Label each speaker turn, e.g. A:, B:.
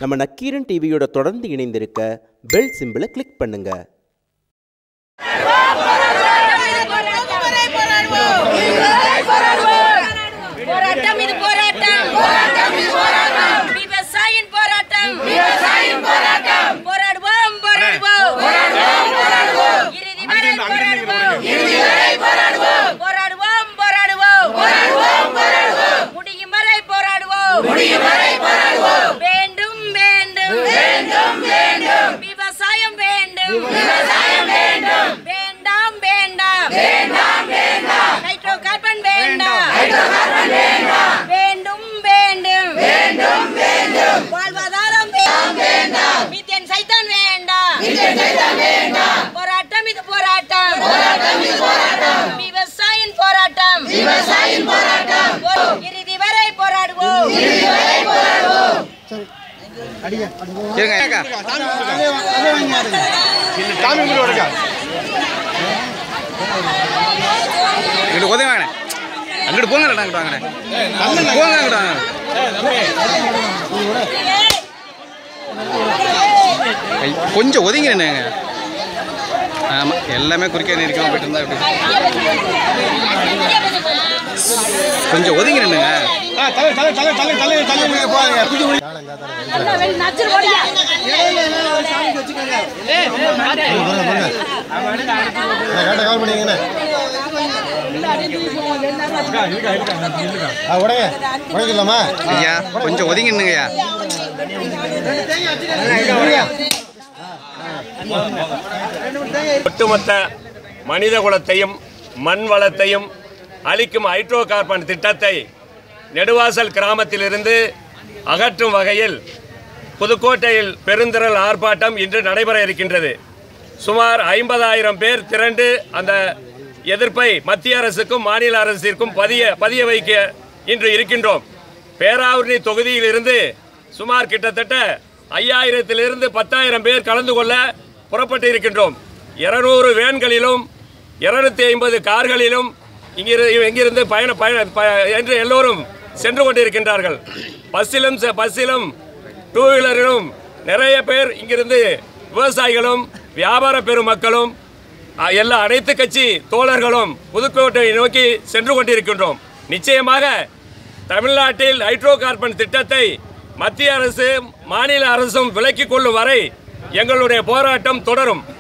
A: நம்ம நக்கீரன் டிவியோட தொடர்ந்து இணைந்திருக்க பெல் சிம்பிளை கிளிக் பண்ணுங்க
B: போராட்டம் இது போராட்டம் விவசாயின் போராட்டம் போராடுவோம் போராடுவோம் இறுதி வரை போராடுவோம் போராடுவோம் போராடுவோம் முடியும் வரை போராடுவோம் வேண்டும் வேண்டும் விவசாயம் வேண்டும் வேண்டாம் வேண்டாம் நைட்ரோ கார்பன் வேண்டாம் வேண்டும் வேண்டும் வாழ்வாதாரம் வேண்டாம் மீத்தேன் சைத்தான் வேண்டாம் போராட்டம் இது போராட்டம் விவசாயின் போராட்டம் இறுதி வரை போராடுவோம்
C: இருங்க ஏக்கா இங்கிட்டு உதவி வாங்கண்ணே அங்கிட்டு போங்க அங்கிட்டு வாங்கண்ணே போங்க அங்கிட்டு வாங்க ஐ, கொஞ்சம் ஒதுங்கி நின்னுங்க ஆமாம் எல்லாமே குறுக்கே நிற்காம போயிட்டு இருந்தா எப்படி கொஞ்சம் ஒதுங்கி நின்னுங்க
D: கரெக்டாக கவர் பண்ணிங்கண்ணே ஆ உடைங்க உடைக்கலாமா
C: ஐயா கொஞ்சம் ஒதுங்கி நின்னுங்கய்யா
E: ஒட்டுமொத்த மனித குலத்தையும் மண் வளத்தையும் அளிக்கும் ஹைட்ரோ கார்பன் திட்டத்தை நெடுவாசல் கிராமத்திலிருந்து அகற்றும் வகையில் புதுக்கோட்டையில் பெருந்திரள் ஆர்ப்பாட்டம் இன்று நடைபெற இருக்கின்றது சுமார் ஐம்பதாயிரம் பேர் திரண்டு அந்த எதிர்ப்பை மத்திய அரசுக்கும் மாநில அரசிற்கும் பதிய பதிய வைக்க இன்று இருக்கின்றோம் பேராவூரணி தொகுதியிலிருந்து சுமார் கிட்டத்தட்ட ஐயாயிரத்திலிருந்து பத்தாயிரம் பேர் கலந்து கொள்ள புறப்பட்டு இருக்கின்றோம் இருநூறு வேன்களிலும் இருநூத்தி ஐம்பது கார்களிலும் இங்கிரு இங்கிருந்து பயண பயண ப- என்று எல்லோரும் சென்று கொண்டிருக்கின்றார்கள் பஸ்ஸிலும் செ- பஸ்ஸிலும் டூ வீலரிலும் நிறைய பேர் இங்கிருந்து விவசாயிகளும் வியாபார பெருமக்களும் அ, எல்லா அனைத்து கட்சி தோழர்களும் புதுக்கோட்டையை நோக்கி சென்று கொண்டிருக்கின்றோம் நிச்சயமாக தமிழ்நாட்டில் ஹைட்ரோ கார்பன் திட்டத்தை மத்திய அரசு மாநில அரசும் விலக்கிக் கொள்ளும் வரை எங்களுடைய போராட்டம் தொடரும்